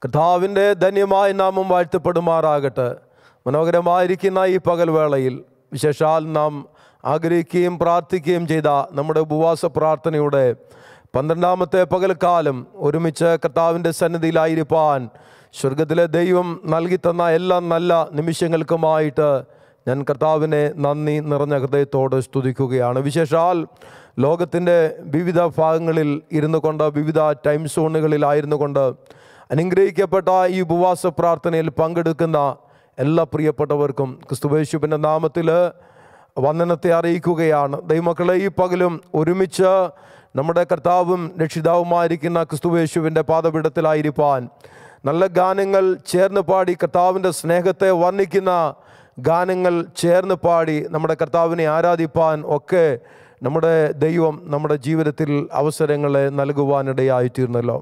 കർത്താവിൻ്റെ ധന്യമായ നാമം വാഴ്ത്തപ്പെടുമാറാകട്ടെ മനോഹരമായിരിക്കുന്ന ഈ പകൽവേളയിൽ വിശേഷാൽ നാം ആഗ്രഹിക്കുകയും പ്രാർത്ഥിക്കുകയും ചെയ്ത നമ്മുടെ ഉപവാസ പ്രാർത്ഥനയുടെ പന്ത്രണ്ടാമത്തെ പകൽക്കാലം ഒരുമിച്ച് കർത്താവിൻ്റെ സന്നിധിയിലായിരിക്കാൻ സ്വർഗത്തിലെ ദൈവം നൽകി തന്ന എല്ലാ നല്ല നിമിഷങ്ങൾക്കുമായിട്ട് ഞാൻ കർത്താവിനെ നന്ദി നിറഞ്ഞ ഹൃദയത്തോട് സ്തുതിക്കുകയാണ് വിശേഷാൽ ലോകത്തിൻ്റെ വിവിധ ഭാഗങ്ങളിൽ ഇരുന്നു കൊണ്ട് വിവിധ ടൈം സോണുകളിലായിരുന്നു കൊണ്ട് അനുഗ്രഹിക്കപ്പെട്ട ഈ ഉപവാസ പ്രാർത്ഥനയിൽ പങ്കെടുക്കുന്ന എല്ലാ പ്രിയപ്പെട്ടവർക്കും ക്രിസ്തുവേശുവിൻ്റെ നാമത്തിൽ വന്ദനത്തെ അറിയിക്കുകയാണ് ദൈവമക്കളെ ഈ പകലും ഒരുമിച്ച് നമ്മുടെ കർത്താവും രക്ഷിതാവുമായിരിക്കുന്ന ക്രിസ്തുവേശുവിൻ്റെ പാദപീഠത്തിലായിരിക്കാൻ നല്ല ഗാനങ്ങൾ ചേർന്ന് പാടി കർത്താവിൻ്റെ സ്നേഹത്തെ വർണ്ണിക്കുന്ന ഗാനങ്ങൾ ചേർന്ന് പാടി നമ്മുടെ കർത്താവിനെ ആരാധിപ്പാൻ ഒക്കെ നമ്മുടെ ദൈവം നമ്മുടെ ജീവിതത്തിൽ അവസരങ്ങളെ നൽകുവാനിടയായിത്തീർന്നല്ലോ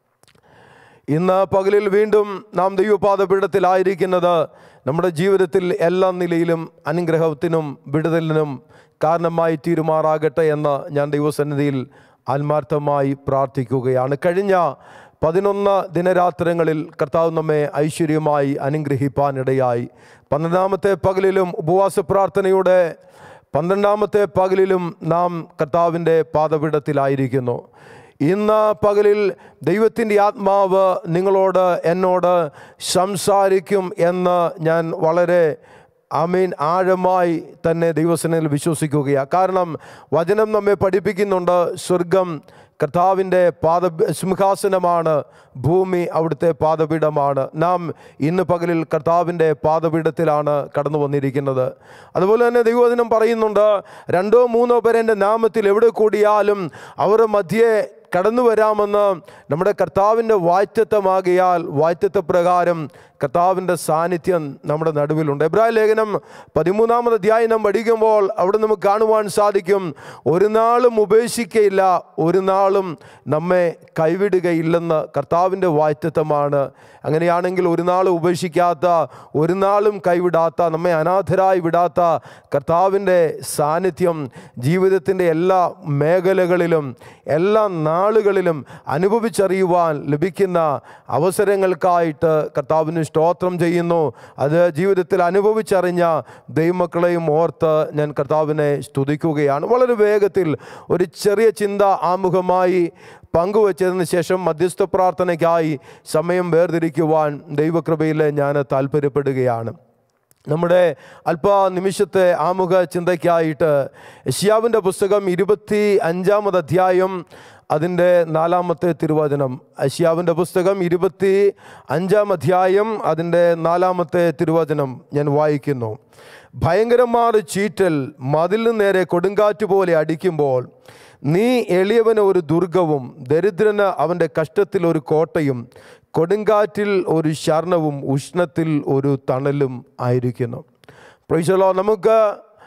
ഇന്ന് പകലിൽ വീണ്ടും നാം ദൈവപാദപീഠത്തിലായിരിക്കുന്നത് നമ്മുടെ ജീവിതത്തിൽ എല്ലാ നിലയിലും അനുഗ്രഹത്തിനും വിടുതലിനും കാരണമായി തീരുമാറാകട്ടെ എന്ന് ഞാൻ ദൈവസന്നിധിയിൽ ആത്മാർത്ഥമായി പ്രാർത്ഥിക്കുകയാണ് കഴിഞ്ഞ പതിനൊന്ന് ദിനരാത്രങ്ങളിൽ കർത്താവ് നമ്മെ ഐശ്വര്യമായി അനുഗ്രഹിപ്പാനിടയായി പന്ത്രണ്ടാമത്തെ പകലിലും ഉപവാസ പ്രാർത്ഥനയുടെ പന്ത്രണ്ടാമത്തെ പകലിലും നാം കർത്താവിൻ്റെ പാദപീഠത്തിലായിരിക്കുന്നു ഇന്ന് പകലിൽ ദൈവത്തിൻ്റെ ആത്മാവ് നിങ്ങളോട് എന്നോട് സംസാരിക്കും എന്ന് ഞാൻ വളരെ അമീൻ ആഴമായി തന്നെ ദൈവസനയിൽ വിശ്വസിക്കുകയാണ് കാരണം വചനം നമ്മെ പഠിപ്പിക്കുന്നുണ്ട് സ്വർഗം കർത്താവിൻ്റെ പാദ സിംഹാസനമാണ് ഭൂമി അവിടുത്തെ പാദപീഠമാണ് നാം ഇന്ന് പകലിൽ കർത്താവിൻ്റെ പാദപീഠത്തിലാണ് കടന്നു വന്നിരിക്കുന്നത് അതുപോലെ തന്നെ ദൈവവചനം പറയുന്നുണ്ട് രണ്ടോ മൂന്നോ പേരെ എൻ്റെ നാമത്തിൽ എവിടെ കൂടിയാലും അവർ മധ്യേ കടന്നു വരാമെന്ന് നമ്മുടെ കർത്താവിൻ്റെ വായ്റ്റത്വമാകിയാൽ വായ്റ്റത്വ പ്രകാരം കർത്താവിൻ്റെ സാന്നിധ്യം നമ്മുടെ നടുവിലുണ്ട് എബ്രാഹിം ലേഖനം പതിമൂന്നാമത് അധ്യായം നാം പഠിക്കുമ്പോൾ അവിടെ നമുക്ക് കാണുവാൻ സാധിക്കും ഒരു നാളും ഉപേക്ഷിക്കയില്ല ഒരു നാളും നമ്മെ കൈവിടുകയില്ലെന്ന് കർത്താവിൻ്റെ വായ്റ്റത്വമാണ് അങ്ങനെയാണെങ്കിൽ ഒരു നാളും ഉപേക്ഷിക്കാത്ത ഒരു നാളും കൈവിടാത്ത നമ്മെ അനാഥരായി വിടാത്ത കർത്താവിൻ്റെ സാന്നിധ്യം ജീവിതത്തിൻ്റെ എല്ലാ മേഖലകളിലും എല്ലാ നാളുകളിലും അനുഭവിച്ചറിയുവാൻ ലഭിക്കുന്ന അവസരങ്ങൾക്കായിട്ട് കർത്താവിന് സ്തോത്രം ചെയ്യുന്നു അത് ജീവിതത്തിൽ അനുഭവിച്ചറിഞ്ഞ ദൈവമക്കളെയും ഓർത്ത് ഞാൻ കർത്താവിനെ സ്തുതിക്കുകയാണ് വളരെ വേഗത്തിൽ ഒരു ചെറിയ ചിന്ത ആമുഖമായി പങ്കുവച്ചതിന് ശേഷം മധ്യസ്ഥ പ്രാർത്ഥനയ്ക്കായി സമയം വേർതിരിക്കുവാൻ ദൈവകൃപയിൽ ഞാൻ താല്പര്യപ്പെടുകയാണ് നമ്മുടെ അല്പ നിമിഷത്തെ ആമുഖ ചിന്തയ്ക്കായിട്ട് യഷ്യാവിൻ്റെ പുസ്തകം ഇരുപത്തി അഞ്ചാമത് അധ്യായം അതിൻ്റെ നാലാമത്തെ തിരുവചനം അഷ്യാവിൻ്റെ പുസ്തകം ഇരുപത്തി അഞ്ചാം അധ്യായം അതിൻ്റെ നാലാമത്തെ തിരുവചനം ഞാൻ വായിക്കുന്നു ഭയങ്കരമാർ ചീറ്റൽ മതിലിന് നേരെ കൊടുങ്കാറ്റ് പോലെ അടിക്കുമ്പോൾ നീ എളിയവന് ഒരു ദുർഗവും ദരിദ്രന് അവൻ്റെ കഷ്ടത്തിൽ ഒരു കോട്ടയും കൊടുങ്കാറ്റിൽ ഒരു ശരണവും ഉഷ്ണത്തിൽ ഒരു തണലും ആയിരിക്കുന്നു പ്രൈസലോ നമുക്ക്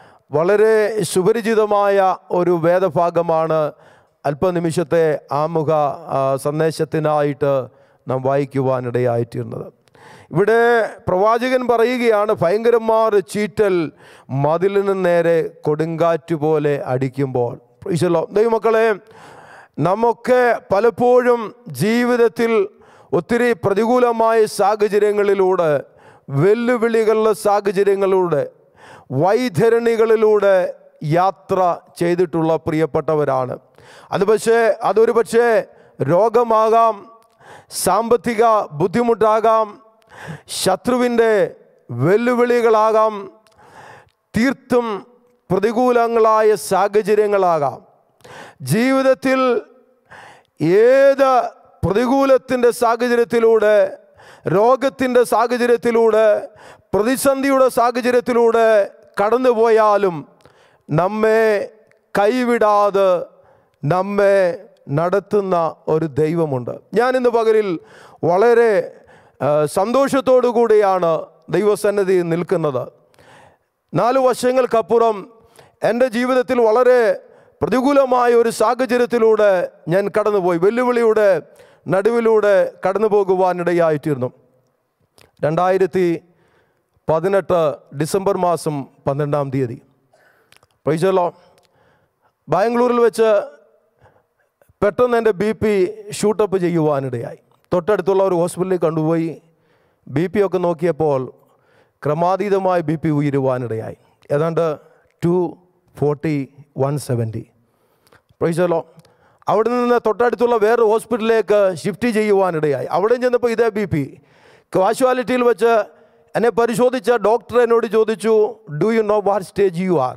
വളരെ സുപരിചിതമായ ഒരു വേദഭാഗമാണ് അല്പനിമിഷത്തെ ആമുഖ ആ, സന്ദേശത്തിനായിട്ട് നാം വായിക്കുവാനിടയായിത്തീർന്നത് ഇവിടെ പ്രവാചകൻ പറയുകയാണ് ഭയങ്കരമാർ ചീറ്റൽ മതിലിന് നേരെ കൊടുങ്കാറ്റ് പോലെ അടിക്കുമ്പോൾ പ്രൈസലോ ദൈവമക്കളെ നമുക്ക് പലപ്പോഴും ജീവിതത്തിൽ ഒത്തിരി പ്രതികൂലമായ സാഹചര്യങ്ങളിലൂടെ വെല്ലുവിളികളുടെ സാഹചര്യങ്ങളിലൂടെ വൈതരണികളിലൂടെ യാത്ര ചെയ്തിട്ടുള്ള പ്രിയപ്പെട്ടവരാണ് അത് പക്ഷേ അതൊരു പക്ഷേ രോഗമാകാം സാമ്പത്തിക ബുദ്ധിമുട്ടാകാം ശത്രുവിൻ്റെ വെല്ലുവിളികളാകാം തീർത്തും പ്രതികൂലങ്ങളായ സാഹചര്യങ്ങളാകാം ജീവിതത്തിൽ ഏത് പ്രതികൂലത്തിൻ്റെ സാഹചര്യത്തിലൂടെ രോഗത്തിൻ്റെ സാഹചര്യത്തിലൂടെ പ്രതിസന്ധിയുടെ സാഹചര്യത്തിലൂടെ കടന്നുപോയാലും നമ്മെ കൈവിടാതെ നമ്മെ നടത്തുന്ന ഒരു ദൈവമുണ്ട് ഞാൻ ഇന്ന് പകലിൽ വളരെ ആ, സന്തോഷത്തോടു കൂടിയാണ് ദൈവസന്നിധി നിൽക്കുന്നത് നാല് വർഷങ്ങൾക്കപ്പുറം എൻ്റെ ജീവിതത്തിൽ വളരെ പ്രതികൂലമായ ഒരു സാഹചര്യത്തിലൂടെ ഞാൻ കടന്നുപോയി വെല്ലുവിളിയുടെ നടുവിലൂടെ കടന്നു പോകുവാനിടയായിത്തീർന്നു രണ്ടായിരത്തി പതിനെട്ട് ഡിസംബർ മാസം പന്ത്രണ്ടാം തീയതി പൈസലോ ബാംഗ്ലൂരിൽ വെച്ച് പെട്ടെന്ന് എൻ്റെ ബി പി ഷൂട്ടപ്പ് ചെയ്യുവാനിടയായി തൊട്ടടുത്തുള്ള ഒരു ഹോസ്പിറ്റലിൽ കൊണ്ടുപോയി ബി പി ഒക്കെ നോക്കിയപ്പോൾ ക്രമാതീതമായ ബി പി ഉയരുവാനിടയായി ഏതാണ്ട് ടു ഫോർട്ടി വൺ സെവൻറ്റി പ്രൈസലോ അവിടെ നിന്ന് തൊട്ടടുത്തുള്ള വേറെ ഹോസ്പിറ്റലിലേക്ക് ഷിഫ്റ്റ് ചെയ്യുവാനിടയായി അവിടെ ചെന്നപ്പോൾ ഇതേ ബി പി കാഷ്വാലിറ്റിയിൽ വെച്ച് എന്നെ പരിശോധിച്ച ഡോക്ടർ എന്നോട് ചോദിച്ചു do you know what stage you are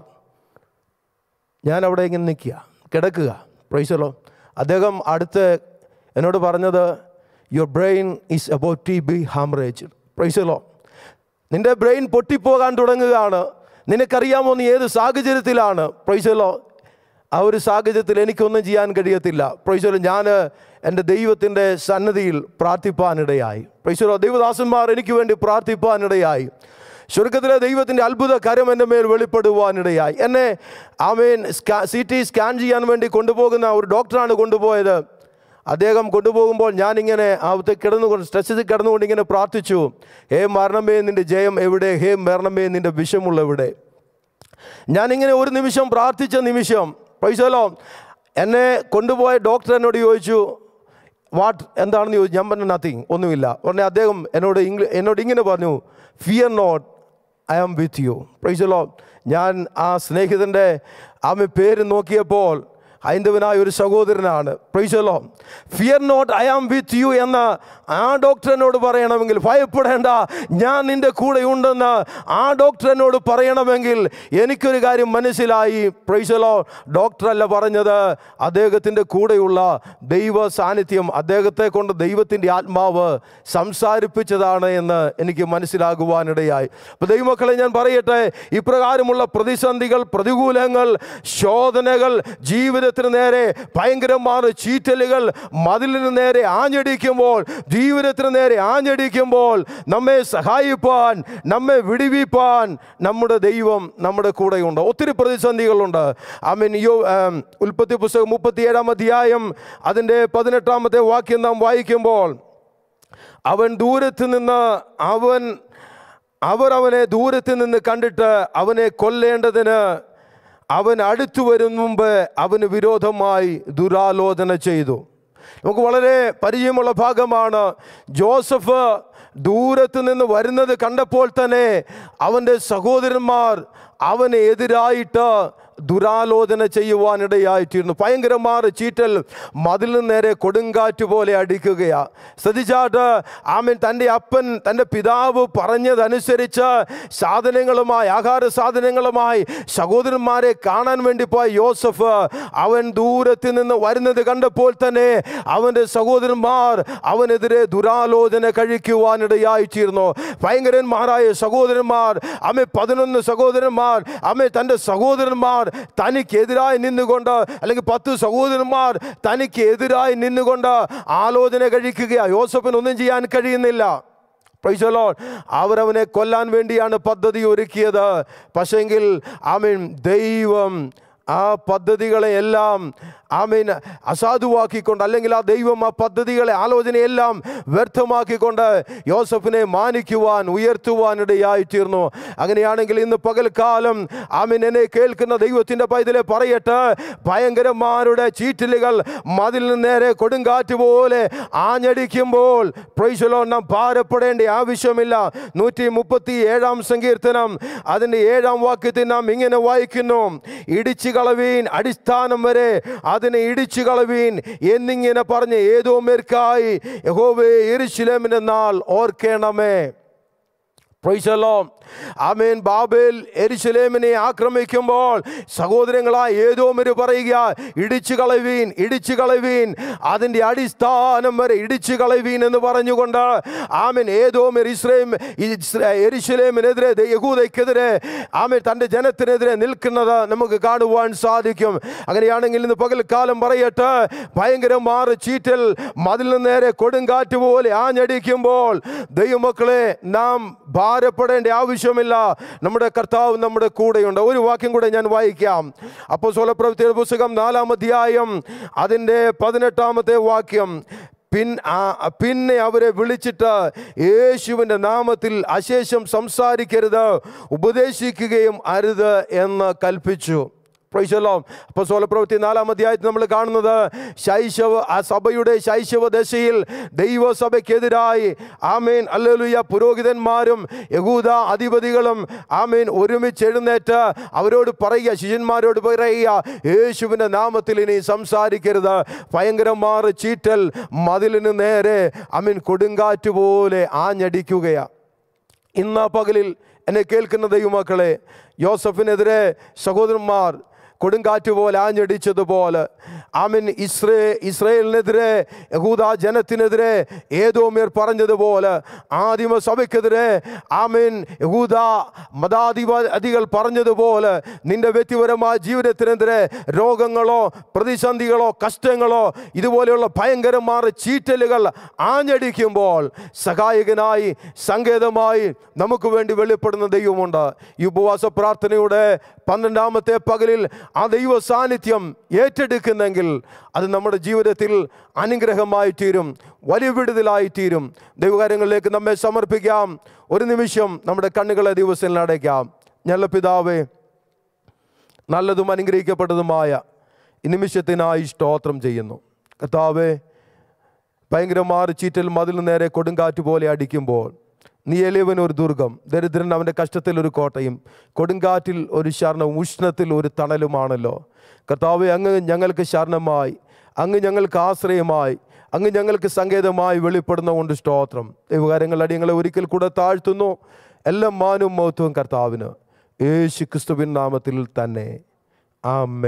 ഞാൻ അവിടെ ഇങ്ങനെ നിൽക്കുക കിടക്കുക പ്രൈസലോ അദ്ദേഹം അടുത്ത് എന്നോട് പറഞ്ഞത് your brain is about to be haemorrhage പ്രൈസലോ നിന്റെ ബ്രെയിൻ പൊട്ടിപ്പോകാൻ തുടങ്ങുകയാണ് നിനക്കറിയാമോ നീ ഏത് സാഹചര്യത്തിലാണ് പ്രൈസലോ ആ ഒരു സാഹചര്യത്തിൽ എനിക്കൊന്നും ചെയ്യാൻ കഴിയത്തില്ല പ്രൈസലോ ഞാൻ എൻ്റെ ദൈവത്തിൻ്റെ സന്നദ്ധിയിൽ പ്രാർത്ഥിപ്പാനിടയായി പ്രൈസലോ ദൈവദാസന്മാർ എനിക്ക് വേണ്ടി പ്രാർത്ഥിപ്പാനിടയായി സ്വർഗത്തിലെ ദൈവത്തിൻ്റെ അത്ഭുത കരം എൻ്റെ മേൽ വെളിപ്പെടുവാനിടയായി എന്നെ ആമേൻ സ്കാ സി ടി സ്കാൻ ചെയ്യാൻ വേണ്ടി കൊണ്ടുപോകുന്ന ഒരു ഡോക്ടറാണ് കൊണ്ടുപോയത് അദ്ദേഹം കൊണ്ടുപോകുമ്പോൾ ഞാനിങ്ങനെ അവിടുത്തെ കിടന്നുകൊണ്ട് സ്ട്രെസ്സിൽ കിടന്നുകൊണ്ട് ഇങ്ങനെ പ്രാർത്ഥിച്ചു ഹേ മരണമേ നിൻ്റെ ജയം എവിടെ ഹേ മരണമേ നിൻ്റെ വിഷമുള്ള എവിടെ ഞാനിങ്ങനെ ഒരു നിമിഷം പ്രാർത്ഥിച്ച നിമിഷം പൈസലോ എന്നെ കൊണ്ടുപോയ ഡോക്ടർ എന്നോട് ചോദിച്ചു വാട്ട് എന്താണെന്ന് ചോദിച്ചു ഞാൻ പറഞ്ഞു നത്തിങ് ഒന്നുമില്ല ഉടനെ അദ്ദേഹം എന്നോട് ഇംഗ്ലീ എന്നോട് ഇങ്ങനെ പറഞ്ഞു fear not I am with you പ്രൈസലോ ഞാൻ ആ സ്നേഹിതൻ്റെ ആമ പേര് നോക്കിയപ്പോൾ ഹൈന്ദവനായ ഒരു സഹോദരനാണ് പ്രൈസലോ fear not I am with you എന്ന് ആ ഡോക്ടർ എന്നോട് പറയണമെങ്കിൽ ഭയപ്പെടേണ്ട ഞാൻ നിൻ്റെ കൂടെ ഉണ്ടെന്ന് ആ ഡോക്ടർ എന്നോട് പറയണമെങ്കിൽ എനിക്കൊരു കാര്യം മനസ്സിലായി പ്രൈസലോ ഡോക്ടറല്ല പറഞ്ഞത് അദ്ദേഹത്തിൻ്റെ കൂടെയുള്ള ദൈവ സാന്നിധ്യം അദ്ദേഹത്തെ കൊണ്ട് ദൈവത്തിൻ്റെ ആത്മാവ് സംസാരിപ്പിച്ചതാണ് എന്ന് എനിക്ക് മനസ്സിലാകുവാനിടയായി അപ്പോൾ ദൈവമക്കളെ ഞാൻ പറയട്ടെ ഇപ്രകാരമുള്ള പ്രതിസന്ധികൾ പ്രതികൂലങ്ങൾ ശോധനകൾ ജീവിതത്തിന് നേരെ ഭയങ്കരമായ ചീറ്റലുകൾ മതിലിന് നേരെ ആഞ്ഞടിക്കുമ്പോൾ ജീവിതത്തിന് നേരെ ആഞ്ഞടിക്കുമ്പോൾ നമ്മെ സഹായിപ്പാൻ നമ്മെ വിടിവിപ്പാൻ നമ്മുടെ ദൈവം നമ്മുടെ കൂടെയുണ്ട് ഒത്തിരി പ്രതിസന്ധികളുണ്ട് ഐ മീൻ യോ ഉം, ഉൽപ്പത്തി പുസ്തകം മുപ്പത്തിയേഴാം അധ്യായം അതിൻ്റെ പതിനെട്ടാമത്തെ വാക്യം നാം വായിക്കുമ്പോൾ അവൻ ദൂരത്ത് നിന്ന് അവൻ അവർ അവനെ ദൂരത്ത് നിന്ന് കണ്ടിട്ട് അവനെ കൊല്ലേണ്ടതിന് അവൻ അടുത്തു വരും മുമ്പ് അവന് വിരോധമായി ദുരാലോചന ചെയ്തു നമുക്ക് വളരെ പരിചയമുള്ള ഭാഗമാണ് ജോസഫ് ദൂരത്ത് നിന്ന് വരുന്നത് കണ്ടപ്പോൾ തന്നെ അവൻ്റെ സഹോദരന്മാർ അവന് എതിരായിട്ട് ദുരാലോചന ചെയ്യുവാനിടയായിത്തീരുന്നു ഭയങ്കരമായ ചീറ്റൽ മതിലിന് നേരെ കൊടുങ്കാറ്റ് പോലെ അടിക്കുകയാ ശ്രദ്ധിച്ചാട്ട് ആമൻ തൻ്റെ അപ്പൻ തൻ്റെ പിതാവ് പറഞ്ഞതനുസരിച്ച് സാധനങ്ങളുമായി ആഹാര സാധനങ്ങളുമായി സഹോദരന്മാരെ കാണാൻ വേണ്ടി പോയ യോസഫ് അവൻ ദൂരത്തിൽ നിന്ന് വരുന്നത് കണ്ടപ്പോൾ തന്നെ അവൻ്റെ സഹോദരന്മാർ അവനെതിരെ ദുരാലോചന കഴിക്കുവാനിടയായിത്തീർന്നു ഭയങ്കരന്മാരായ സഹോദരന്മാർ അമ്മ പതിനൊന്ന് സഹോദരന്മാർ അമ്മ തൻ്റെ സഹോദരന്മാർ തനിക്കെതിരായി നിന്നുകൊണ്ട് അല്ലെങ്കിൽ പത്ത് സഹോദരന്മാർ തനിക്ക് എതിരായി നിന്നുകൊണ്ട് ആലോചന കഴിക്കുകയാണ് യോസഫിന് ഒന്നും ചെയ്യാൻ കഴിയുന്നില്ല പ്രൈസലോൺ അവരവനെ കൊല്ലാൻ വേണ്ടിയാണ് പദ്ധതി ഒരുക്കിയത് പക്ഷെങ്കിൽ ആമീൻ ദൈവം ആ പദ്ധതികളെ എല്ലാം ആമീൻ അസാധുവാക്കിക്കൊണ്ട് അല്ലെങ്കിൽ ആ ദൈവം ആ പദ്ധതികളെ ആലോചനയെല്ലാം വ്യർത്ഥമാക്കിക്കൊണ്ട് യോസഫിനെ മാനിക്കുവാൻ ഉയർത്തുവാൻ ഇടയായിത്തീർന്നു അങ്ങനെയാണെങ്കിൽ ഇന്ന് പകൽക്കാലം ആമീൻ എന്നെ കേൾക്കുന്ന ദൈവത്തിൻ്റെ പൈതലെ പറയട്ടെ ഭയങ്കരന്മാരുടെ ചീറ്റലുകൾ മതിലിന് നേരെ കൊടുങ്കാറ്റ് പോലെ ആഞ്ഞടിക്കുമ്പോൾ പ്രൈസലോ നാം ഭാരപ്പെടേണ്ട ആവശ്യമില്ല നൂറ്റി മുപ്പത്തി ഏഴാം സങ്കീർത്തനം അതിൻ്റെ ഏഴാം വാക്യത്തിൽ നാം ഇങ്ങനെ വായിക്കുന്നു ഇടിച്ചു കളവീൻ അടിസ്ഥാനം വരെ അതിനെ ഇടിച്ചു കളവീൻ എന്നിങ്ങനെ പറഞ്ഞ് ഏതോ മേർക്കായി യഹോവേ എരിശിലേമിൻ്റെ നാൾ ഓർക്കേണമേ പ്രൈസലോ ആമേൻ ബാബേൽ എരിശിലേമിനെ ആക്രമിക്കുമ്പോൾ സഹോദരങ്ങളായ ഏതോമര് പറയുക ഇടിച്ചു കളവീൻ ഇടിച്ചു കളവീൻ അതിൻ്റെ അടിസ്ഥാനം വരെ ഇടിച്ചു കളവീൻ എന്ന് പറഞ്ഞുകൊണ്ട് ആമൻ ഏതോമർ ഇസ്രേം എരിശിലേമിനെതിരെ യഹൂദയ്ക്കെതിരെ ആമൻ തൻ്റെ ജനത്തിനെതിരെ നിൽക്കുന്നത് നമുക്ക് കാണുവാൻ സാധിക്കും അങ്ങനെയാണെങ്കിൽ ഇന്ന് പകൽക്കാലം പറയട്ടെ ഭയങ്കരമാറ് ചീറ്റൽ മതിലിന് നേരെ കൊടുങ്കാറ്റ് പോലെ ആഞ്ഞടിക്കുമ്പോൾ ദൈവമക്കളെ നാം ഭാരപ്പെടേണ്ട ആവശ്യമില്ല നമ്മുടെ കർത്താവ് നമ്മുടെ കൂടെയുണ്ട് ഒരു വാക്യം കൂടെ ഞാൻ വായിക്കാം അപ്പോൾ സോലപ്രവൃത്തിയുടെ പുസ്തകം നാലാം അധ്യായം അതിൻ്റെ പതിനെട്ടാമത്തെ വാക്യം പിൻ ആ- പിന്നെ അവരെ വിളിച്ചിട്ട് യേശുവിൻ്റെ നാമത്തിൽ അശേഷം സംസാരിക്കരുത് ഉപദേശിക്കുകയും അരുത് എന്ന് കൽപ്പിച്ചു പ്രൈശല്ലോ അപ്പോൾ സോലപ്രവൃത്തി നാലാം അധ്യായത്തിൽ നമ്മൾ കാണുന്നത് ശൈശവ ആ സഭയുടെ ശൈശവ ദശയിൽ ദൈവസഭയ്ക്കെതിരായി ആമേൻ അല്ലലുയ പുരോഹിതന്മാരും യഹൂദ അധിപതികളും ആമേൻ ഒരുമിച്ച് എഴുന്നേറ്റ് അവരോട് പറയുക ശിഷ്യന്മാരോട് പറയുക യേശുവിൻ്റെ നാമത്തിൽ ഇനി സംസാരിക്കരുത് ഭയങ്കരമാറ് ചീറ്റൽ മതിലിന് നേരെ അമീൻ കൊടുങ്കാറ്റ് പോലെ ആഞ്ഞടിക്കുകയാണ് ഇന്ന് ആ പകലിൽ എന്നെ കേൾക്കുന്ന ദൈവമക്കളെ യോസഫിനെതിരെ സഹോദരന്മാർ കൊടുങ്കാറ്റ് പോലെ ആഞ്ഞടിച്ചതുപോലെ ആമിൻ ഇസ്രേ ഇസ്രയേലിനെതിരെ യഹൂദ ജനത്തിനെതിരെ ഏതോമിയർ പറഞ്ഞതുപോലെ ആദിമ സഭയ്ക്കെതിരെ ആമിൻ യഹൂദ മതാധിപതികൾ പറഞ്ഞതുപോലെ നിന്റെ വ്യക്തിപരമായ ജീവിതത്തിനെതിരെ രോഗങ്ങളോ പ്രതിസന്ധികളോ കഷ്ടങ്ങളോ ഇതുപോലെയുള്ള ഭയങ്കരമായ ചീറ്റലുകൾ ആഞ്ഞടിക്കുമ്പോൾ സഹായകനായി സങ്കേതമായി നമുക്ക് വേണ്ടി വെളിപ്പെടുന്ന ദൈവമുണ്ട് ഈ ഉപവാസ പ്രാർത്ഥനയുടെ പന്ത്രണ്ടാമത്തെ പകലിൽ ആ ദൈവ സാന്നിധ്യം ഏറ്റെടുക്കുന്നെങ്കിൽ അത് നമ്മുടെ ജീവിതത്തിൽ അനുഗ്രഹമായി തീരും വലിയ വിടുതലായി തീരും ദൈവകാര്യങ്ങളിലേക്ക് നമ്മെ സമർപ്പിക്കാം ഒരു നിമിഷം നമ്മുടെ കണ്ണുകളെ ദിവസത്തിൽ അടയ്ക്കാം ഞല്ല പിതാവേ നല്ലതും അനുഗ്രഹിക്കപ്പെട്ടതുമായ ഈ നിമിഷത്തിനായി സ്തോത്രം ചെയ്യുന്നു കർത്താവേ ഭയങ്കരമാർ ചീറ്റൽ മതിൽ നേരെ കൊടുങ്കാറ്റ് പോലെ അടിക്കുമ്പോൾ നീ എളിയവൻ ഒരു ദുർഗം ദരിദ്രൻ അവൻ്റെ കഷ്ടത്തിൽ ഒരു കോട്ടയും കൊടുങ്കാറ്റിൽ ഒരു ശരണവും ഉഷ്ണത്തിൽ ഒരു തണലുമാണല്ലോ കർത്താവെ അങ്ങ് ഞങ്ങൾക്ക് ശരണമായി അങ്ങ് ഞങ്ങൾക്ക് ആശ്രയമായി അങ്ങ് ഞങ്ങൾക്ക് സങ്കേതമായി വെളിപ്പെടുന്ന കൊണ്ട് സ്തോത്രം ദൈവകാര്യങ്ങൾ അടിയങ്ങളെ ഒരിക്കൽ കൂടെ താഴ്ത്തുന്നു എല്ലാം മാനും മഹത്വവും കർത്താവിന് യേശു ക്രിസ്തുവിൻ നാമത്തിൽ തന്നെ ആമേ